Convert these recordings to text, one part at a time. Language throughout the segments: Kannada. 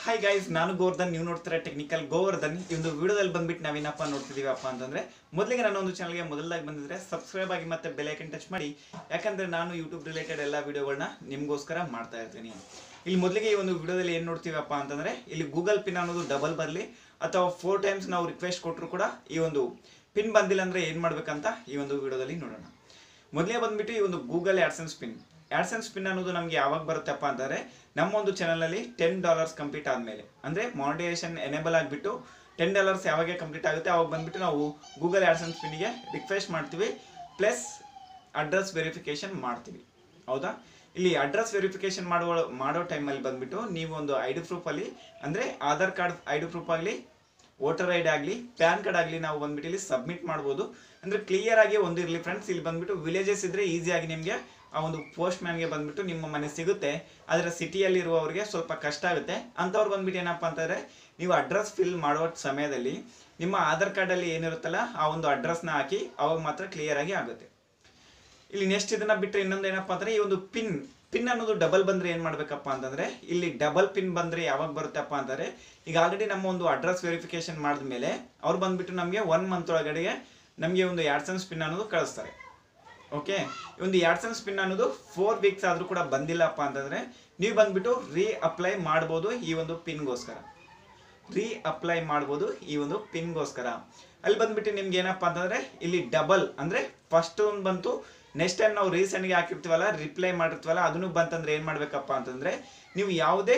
ಹಾಯ್ ಗೈಸ್ ನಾನು ಗೋವರ್ಧನ್ ನೀವು ನೋಡ್ತೀರಾ ಟೆಕ್ನಿಕಲ್ ಗೋವರ್ಧನ್ ಈ ಒಂದು ವಿಡಿಯೋದಲ್ಲಿ ಬಂದ್ಬಿಟ್ಟು ನಾವೇನಪ್ಪ ನೋಡ್ತಿದೀವಪ್ಪ ಅಂತಂದ್ರೆ ಮೊದಲಿಗೆ ನನ್ನ ಒಂದು ಚಾನಲ್ಗೆ ಮೊದಲಾಗಿ ಬಂದಿದ್ರೆ ಸಬ್ಸ್ಕ್ರೈಬ್ ಆಗಿ ಮತ್ತೆ ಬೆಲೈಕನ್ ಟಚ್ ಮಾಡಿ ಯಾಕಂದ್ರೆ ನಾನು ಯೂಟ್ಯೂಬ್ ರಿಲೇಟೆಡ್ ಎಲ್ಲ ವಿಡಿಯೋಗಳನ್ನ ನಿಮಗೋಸ್ಕರ ಮಾಡ್ತಾ ಇರ್ತೀನಿ ಇಲ್ಲಿ ಮೊದಲಿಗೆ ಈ ಒಂದು ವಿಡಿಯೋದಲ್ಲಿ ಏನು ನೋಡ್ತೀವಪ್ಪ ಅಂತಂದ್ರೆ ಇಲ್ಲಿ ಗೂಗಲ್ ಪಿನ್ ಅನ್ನೋದು ಡಬಲ್ ಬರಲಿ ಅಥವಾ ಫೋರ್ ಟೈಮ್ಸ್ ನಾವು ರಿಕ್ವೆಸ್ಟ್ ಕೊಟ್ಟರು ಕೂಡ ಈ ಒಂದು ಪಿನ್ ಬಂದಿಲ್ಲ ಅಂದ್ರೆ ಏನು ಮಾಡ್ಬೇಕಂತ ಈ ಒಂದು ವಿಡಿಯೋದಲ್ಲಿ ನೋಡೋಣ ಮೊದಲೇ ಬಂದ್ಬಿಟ್ಟು ಈ ಒಂದು Google AdSense pin AdSense pin ಅನ್ನೋದು ನಮಗೆ ಯಾವಾಗ ಬರುತ್ತಪ್ಪ ಅಂತಂದ್ರೆ ನಮ್ಮ ಒಂದು ಚಾನಲಲ್ಲಿ ಟೆನ್ ಡಾಲರ್ಸ್ ಕಂಪ್ಲೀಟ್ ಆದಮೇಲೆ ಅಂದರೆ ಮಾನಿಟೈಸೇಷನ್ ಎನೇಬಲ್ ಆಗಿಬಿಟ್ಟು ಟೆನ್ ಡಾಲರ್ಸ್ ಯಾವಾಗ ಕಂಪ್ಲೀಟ್ ಆಗುತ್ತೆ ಅವಾಗ ಬಂದ್ಬಿಟ್ಟು ನಾವು ಗೂಗಲ್ ಆಡ್ಸೆನ್ಸ್ ಪಿನ್ಗೆ ರಿಕ್ವೆಸ್ಟ್ ಮಾಡ್ತೀವಿ ಪ್ಲಸ್ ಅಡ್ರೆಸ್ ವೆರಿಫಿಕೇಶನ್ ಮಾಡ್ತೀವಿ ಹೌದಾ ಇಲ್ಲಿ ಅಡ್ರೆಸ್ ವೆರಿಫಿಕೇಶನ್ ಮಾಡುವ ಮಾಡೋ ಟೈಮಲ್ಲಿ ಬಂದ್ಬಿಟ್ಟು ನೀವು ಒಂದು ಐ ಡಿ ಪ್ರೂಫಲ್ಲಿ ಅಂದರೆ Aadhaar card I D proof ಆಗಲಿ ವೋಟರ್ ಐ ಡಿ ಆಗಲಿ ಪ್ಯಾನ್ ಕಾರ್ಡ್ ಆಗಲಿ ನಾವು ಬಂದ್ಬಿಟ್ಟು ಇಲ್ಲಿ ಸಬ್ಮಿಟ್ ಮಾಡ್ಬೋದು ಅಂದರೆ ಕ್ಲಿಯರ್ ಆಗಿ ಒಂದು ಇರಲಿ ಫ್ರೆಂಡ್ಸ್ ಇಲ್ಲಿ ಬಂದ್ಬಿಟ್ಟು ವಿಲೇಜಸ್ ಇದ್ರೆ ಈಸಿಯಾಗಿ ನಿಮಗೆ ಆ ಒಂದು ಪೋಸ್ಟ್ ಮ್ಯಾನ್ಗೆ ಬಂದ್ಬಿಟ್ಟು ನಿಮ್ಮ ಮನೆ ಸಿಗುತ್ತೆ ಆದರೆ ಸಿಟಿಯಲ್ಲಿ ಇರುವವರಿಗೆ ಸ್ವಲ್ಪ ಕಷ್ಟ ಆಗುತ್ತೆ ಅಂಥವ್ರು ಬಂದ್ಬಿಟ್ಟು ಏನಪ್ಪ ಅಂತಂದರೆ ನೀವು ಅಡ್ರೆಸ್ ಫಿಲ್ ಮಾಡುವ ಸಮಯದಲ್ಲಿ ನಿಮ್ಮ ಆಧಾರ್ ಕಾರ್ಡಲ್ಲಿ ಏನಿರುತ್ತಲ್ಲ ಆ ಒಂದು ಅಡ್ರೆಸ್ನ ಹಾಕಿ ಅವಾಗ ಮಾತ್ರ ಕ್ಲಿಯರ್ ಆಗಿ ಆಗುತ್ತೆ ಇಲ್ಲಿ ನೆಕ್ಸ್ಟ್ ಇದನ್ನ ಬಿಟ್ಟರೆ ಇನ್ನೊಂದು ಏನಪ್ಪಾ ಅಂದ್ರೆ ಈ ಒಂದು ಪಿನ್ ಪಿನ್ ಅನ್ನೋದು ಡಬಲ್ ಬಂದ್ರೆ ಏನ್ ಮಾಡ್ಬೇಕಪ್ಪ ಅಂತಂದ್ರೆ ಇಲ್ಲಿ ಡಬಲ್ ಪಿನ್ ಬಂದ್ರೆ ಯಾವಾಗ ಬರುತ್ತಪ್ಪ ಅಂತಂದ್ರೆ ಈಗ ಆಲ್ರೆಡಿ ನಮ್ಮ ಒಂದು ಅಡ್ರೆಸ್ ವೆರಿಫಿಕೇಶನ್ ಮಾಡಿದ್ಮೇಲೆ ಅವ್ರು ಬಂದ್ಬಿಟ್ಟು ನಮಗೆ ಒನ್ ಮಂತ್ ಒಳಗಡೆಗೆ ನಮಗೆ ಒಂದು ಆಡ್ಸೆನ್ಸ್ ಪಿನ್ ಅನ್ನೋದು ಕಳಿಸ್ತಾರೆ ಓಕೆ ಈ ಒಂದು ಆಡ್ಸೆನ್ಸ್ ಪಿನ್ ಅನ್ನೋದು ಫೋರ್ ವೀಕ್ಸ್ ಆದ್ರೂ ಕೂಡ ಬಂದಿಲ್ಲಪ್ಪ ಅಂತಂದ್ರೆ ನೀವು ಬಂದ್ಬಿಟ್ಟು ರೀ ಅಪ್ಲೈ ಮಾಡ್ಬೋದು ಈ ಒಂದು ಪಿನ್ಗೋಸ್ಕರ ರೀ ಅಪ್ಲೈ ಮಾಡ್ಬೋದು ಈ ಒಂದು ಪಿನ್ಗೋಸ್ಕರ ಅಲ್ಲಿ ಬಂದ್ಬಿಟ್ಟು ನಿಮ್ಗೆ ಏನಪ್ಪ ಅಂತಂದ್ರೆ ಇಲ್ಲಿ ಡಬಲ್ ಅಂದ್ರೆ ಫಸ್ಟ್ ಒಂದು ಬಂತು ನೆಕ್ಸ್ಟ್ ಟೈಮ್ ನಾವು ರೀಸೆಂಟ್ಗೆ ಹಾಕಿರ್ತೀವಲ್ಲ ರಿಪ್ಲೈ ಮಾಡಿರ್ತೀವಲ್ಲ ಅದನ್ನು ಬಂತಂದ್ರೆ ಏನು ಮಾಡ್ಬೇಕಪ್ಪ ಅಂತಂದ್ರೆ ನೀವು ಯಾವುದೇ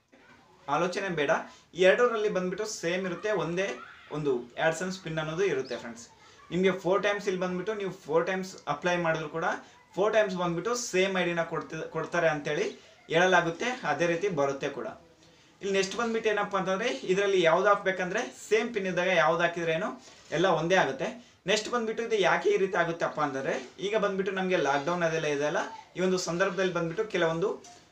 ಆಲೋಚನೆ ಬೇಡ ಈ ಎರಡರಲ್ಲಿ ಬಂದ್ಬಿಟ್ಟು ಸೇಮ್ ಇರುತ್ತೆ ಒಂದೇ ಒಂದು ಆಡ್ಸನ್ಸ್ ಪಿನ್ ಅನ್ನೋದು ಇರುತ್ತೆ ಫ್ರೆಂಡ್ಸ್ ನಿಮಗೆ ಫೋರ್ ಟೈಮ್ಸ್ ಇಲ್ಲಿ ಬಂದ್ಬಿಟ್ಟು ನೀವು ಫೋರ್ ಟೈಮ್ಸ್ ಅಪ್ಲೈ ಮಾಡಿದ್ರು ಕೂಡ ಫೋರ್ ಟೈಮ್ಸ್ ಬಂದ್ಬಿಟ್ಟು ಸೇಮ್ ಐ ಡಿನ ಕೊಡ್ತಿ ಕೊಡ್ತಾರೆ ಅಂತೇಳಿ ಹೇಳಲಾಗುತ್ತೆ ಅದೇ ರೀತಿ ಬರುತ್ತೆ ಕೂಡ ಇಲ್ಲಿ ನೆಕ್ಸ್ಟ್ ಬಂದ್ಬಿಟ್ಟು ಏನಪ್ಪ ಅಂತಂದ್ರೆ ಇದರಲ್ಲಿ ಯಾವ್ದು ಹಾಕ್ಬೇಕಂದ್ರೆ ಸೇಮ್ ಪಿನ್ ಇದ್ದಾಗ ಯಾವ್ದು ಹಾಕಿದ್ರೇನು ಎಲ್ಲ ಒಂದೇ ಆಗುತ್ತೆ ನೆಕ್ಸ್ಟ್ ಬಂದ್ಬಿಟ್ಟು ಇದು ಯಾಕೆ ಈ ರೀತಿ ಆಗುತ್ತಪ್ಪ ಅಂತಂದ್ರೆ ಈಗ ಬಂದ್ಬಿಟ್ಟು ನಮಗೆ ಲಾಕ್ಡೌನ್ ಅದೆಲ್ಲ ಇದೆಯಲ್ಲ ಈ ಒಂದು ಸಂದರ್ಭದಲ್ಲಿ ಬಂದ್ಬಿಟ್ಟು ಕೆಲವೊಂದು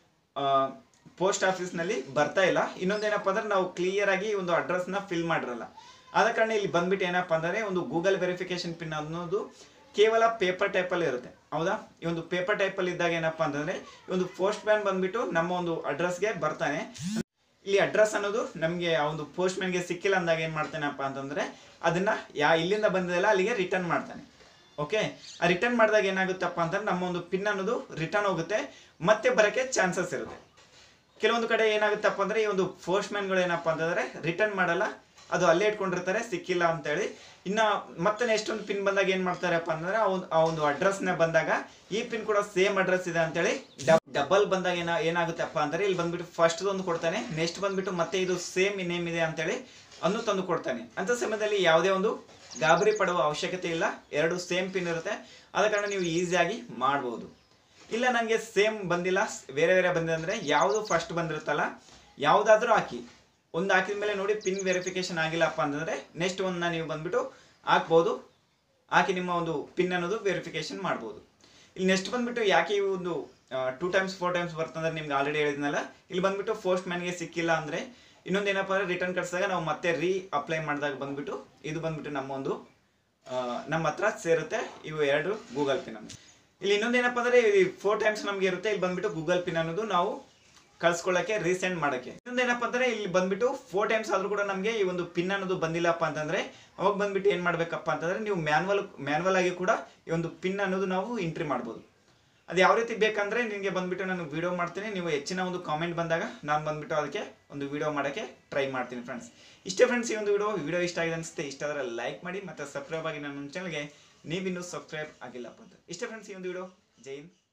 ಪೋಸ್ಟ್ ಆಫೀಸ್ನಲ್ಲಿ ಬರ್ತಾ ಇಲ್ಲ ಇನ್ನೊಂದೇನಪ್ಪ ಅಂದ್ರೆ ನಾವು ಕ್ಲಿಯರ್ ಆಗಿ ಈ ಒಂದು ಅಡ್ರೆಸ್ನ ಫಿಲ್ ಮಾಡಿರಲ್ಲ ಆದ ಕಾರಣ ಇಲ್ಲಿ ಬಂದ್ಬಿಟ್ಟು ಏನಪ್ಪ ಅಂದ್ರೆ ಒಂದು ಗೂಗಲ್ ವೆರಿಫಿಕೇಶನ್ ಪಿನ್ ಅನ್ನೋದು ಕೇವಲ ಪೇಪರ್ ಟೈಪಲ್ಲಿ ಇರುತ್ತೆ ಹೌದಾ ಈ ಒಂದು ಪೇಪರ್ ಟೈಪಲ್ಲಿ ಇದ್ದಾಗ ಏನಪ್ಪ ಅಂತಂದ್ರೆ ಈ ಒಂದು ಪೋಸ್ಟ್ ಮ್ಯಾನ್ ಬಂದ್ಬಿಟ್ಟು ನಮ್ಮ ಒಂದು ಅಡ್ರೆಸ್ಗೆ ಬರ್ತಾನೆ ಇಲ್ಲಿ ಅಡ್ರೆಸ್ ಅನ್ನೋದು ನಮಗೆ ಆ ಒಂದು ಪೋಸ್ಟ್ ಮ್ಯಾನ್ಗೆ ಸಿಕ್ಕಿಲ್ಲ ಅಂದಾಗ ಏನು ಮಾಡ್ತಾನಪ್ಪ ಅಂತಂದ್ರೆ ಅದನ್ನ ಯಾ ಇಲ್ಲಿಂದ ಬಂದಿದೆಲ್ಲ ಅಲ್ಲಿಗೆ ರಿಟರ್ನ್ ಮಾಡ್ತಾನೆ ಓಕೆ ಆ ರಿಟರ್ನ್ ಮಾಡಿದಾಗ ಏನಾಗುತ್ತಪ್ಪ ಅಂತಂದ್ರೆ ನಮ್ಮ ಒಂದು ಪಿನ್ ಅನ್ನೋದು ರಿಟರ್ನ್ ಹೋಗುತ್ತೆ ಮತ್ತೆ ಬರೋಕ್ಕೆ ಚಾನ್ಸಸ್ ಇರುತ್ತೆ ಕೆಲವೊಂದು ಕಡೆ ಏನಾಗುತ್ತಪ್ಪ ಅಂದ್ರೆ ಈ ಒಂದು ಪೋಸ್ಟ್ ಮ್ಯಾನ್ಗಳು ಏನಪ್ಪ ಅಂತಂದ್ರೆ ರಿಟರ್ನ್ ಮಾಡಲ್ಲ ಅದು ಅಲ್ಲೇ ಇಟ್ಕೊಂಡಿರ್ತಾರೆ ಸಿಕ್ಕಿಲ್ಲ ಅಂತೇಳಿ ಇನ್ನ ಮತ್ತೆ ನೆಕ್ಸ್ಟ್ ಒಂದು ಪಿನ್ ಬಂದಾಗ ಏನ್ ಮಾಡ್ತಾರಪ್ಪ ಅಂದ್ರೆ ಆ ಒಂದು ಆ ಒಂದು ಅಡ್ರೆಸ್ ನ ಬಂದಾಗ ಈ ಪಿನ್ ಕೂಡ ಸೇಮ್ ಅಡ್ರೆಸ್ ಇದೆ ಅಂತೇಳಿ ಡಬಲ್ ಬಂದಾಗ ಏನ ಏನಾಗುತ್ತಪ್ಪ ಅಂದ್ರೆ ಇಲ್ಲಿ ಬಂದ್ಬಿಟ್ಟು ಫಸ್ಟ್ ಒಂದು ಕೊಡ್ತಾನೆ ನೆಕ್ಸ್ಟ್ ಬಂದ್ಬಿಟ್ಟು ಮತ್ತೆ ಇದು ಸೇಮ್ ನೇಮ್ ಇದೆ ಅಂತೇಳಿ ಅನ್ನು ತಂದು ಕೊಡ್ತಾನೆ ಅಂತ ಸಮಯದಲ್ಲಿ ಯಾವುದೇ ಒಂದು ಗಾಬರಿ ಪಡುವ ಅವಶ್ಯಕತೆ ಇಲ್ಲ ಎರಡು ಸೇಮ್ ಪಿನ್ ಇರುತ್ತೆ ಆದ ಕಾರಣ ನೀವು ಈಸಿಯಾಗಿ ಮಾಡ್ಬೋದು ಇಲ್ಲ ನನಗೆ ಸೇಮ್ ಬಂದಿಲ್ಲ ಬೇರೆ ಬೇರೆ ಬಂದಿದೆ ಅಂದರೆ ಯಾವುದು ಫಸ್ಟ್ ಬಂದಿರುತ್ತಲ್ಲ ಯಾವುದಾದ್ರೂ ಹಾಕಿ ಒಂದು ಹಾಕಿದ ಮೇಲೆ ನೋಡಿ ಪಿನ್ ವೆರಿಫಿಕೇಶನ್ ಆಗಿಲ್ಲಪ್ಪ ಅಂತಂದರೆ ನೆಕ್ಸ್ಟ್ ಒಂದನ್ನ ನೀವು ಬಂದ್ಬಿಟ್ಟು ಹಾಕ್ಬೋದು ಹಾಕಿ ನಿಮ್ಮ ಒಂದು ಪಿನ್ ಅನ್ನೋದು ವೆರಿಫಿಕೇಶನ್ ಮಾಡ್ಬೋದು ಇಲ್ಲಿ ನೆಕ್ಸ್ಟ್ ಬಂದ್ಬಿಟ್ಟು ಯಾಕೆ ಈ ಒಂದು ಟೂ ಟೈಮ್ಸ್ ಫೋರ್ ಟೈಮ್ಸ್ ಬರ್ತಂದ್ರೆ ನಿಮ್ಗೆ ಆಲ್ರೆಡಿ ಹೇಳಿದ್ನಲ್ಲ ಇಲ್ಲಿ ಬಂದ್ಬಿಟ್ಟು ಪೋಸ್ಟ್ ಮ್ಯಾನ್ಗೆ ಸಿಕ್ಕಿಲ್ಲ ಅಂದರೆ ಇನ್ನೊಂದು ಏನಪ್ಪ ಅಂದರೆ ರಿಟರ್ನ್ ಕಳಿಸಿದಾಗ ನಾವು ಮತ್ತೆ ರೀ ಅಪ್ಲೈ ಮಾಡಿದಾಗ ಬಂದ್ಬಿಟ್ಟು ಇದು ಬಂದ್ಬಿಟ್ಟು ನಮ್ಮ ಒಂದು ಆ, ನಮ್ಮ ಹತ್ರ ಸೇರುತ್ತೆ ಇವು ಎರಡು ಗೂಗಲ್ ಪಿನ್ ಅನ್ನೋದು ಇಲ್ಲಿ ಇನ್ನೊಂದು ಏನಪ್ಪ ಅಂದರೆ ಫೋರ್ ಟೈಮ್ಸ್ ನಮಗೆ ಇರುತ್ತೆ ಇಲ್ಲಿ ಬಂದ್ಬಿಟ್ಟು ಗೂಗಲ್ ಪಿನ್ ಅನ್ನೋದು ನಾವು ಕಳ್ಸ್ಕೊಳ್ಳೋಕ್ಕೆ ರೀಸೆಂಡ್ ಮಾಡೋಕ್ಕೆ ಇನ್ನೊಂದು ಏನಪ್ಪ ಅಂದರೆ ಇಲ್ಲಿ ಬಂದ್ಬಿಟ್ಟು ಫೋರ್ ಟೈಮ್ಸ್ ಆದರೂ ಕೂಡ ನಮಗೆ ಈ ಒಂದು ಪಿನ್ ಅನ್ನೋದು ಬಂದಿಲ್ಲಪ್ಪ ಅಂತಂದರೆ ಅವಾಗ ಬಂದ್ಬಿಟ್ಟು ಏನು ಮಾಡಬೇಕಪ್ಪ ಅಂತಂದರೆ ನೀವು ಮ್ಯಾನ್ವಲ್ ಮ್ಯಾನ್ವಲ್ ಆಗಿ ಕೂಡ ಈ ಒಂದು ಪಿನ್ ಅನ್ನೋದು ನಾವು ಎಂಟ್ರಿ ಮಾಡ್ಬೋದು ಅದು ಯಾವ ರೀತಿ ಬೇಕಂದ್ರೆ ನಿಮಗೆ ಬಂದ್ಬಿಟ್ಟು ನಾನು ವಿಡಿಯೋ ಮಾಡ್ತೀನಿ ನೀವು ಹೆಚ್ಚಿನ ಒಂದು ಕಾಮೆಂಟ್ ಬಂದಾಗ ನಾನು ಬಂದ್ಬಿಟ್ಟು ಅದಕ್ಕೆ ಒಂದು ವಿಡಿಯೋ ಮಾಡೋಕ್ಕೆ ಟ್ರೈ ಮಾಡ್ತೀನಿ ಫ್ರೆಂಡ್ಸ್ ಇಷ್ಟೇ ಫ್ರೆಂಡ್ಸ್ ಈ ಒಂದು ವಿಡಿಯೋ ವಿಡಿಯೋ ಇಷ್ಟ ಆಗಿದೆ ಅನಿಸುತ್ತೆ ಇಷ್ಟ ಆದರೆ ಲೈಕ್ ಮಾಡಿ ಮತ್ತು ಸಬ್ಸ್ಕ್ರೈಬ್ ಆಗಿ ನನ್ನ ಚಾನಲ್ಗೆ ನೀವಿನ್ನೂ ಸಬ್ಸ್ಕ್ರೈಬ್ ಆಗಿಲ್ಲಪ್ಪ ಅಂತ ಇಷ್ಟೇ ಫ್ರೆಂಡ್ಸ್ ಈ ಒಂದು ವಿಡಿಯೋ ಜೈ ಹಿಂದ್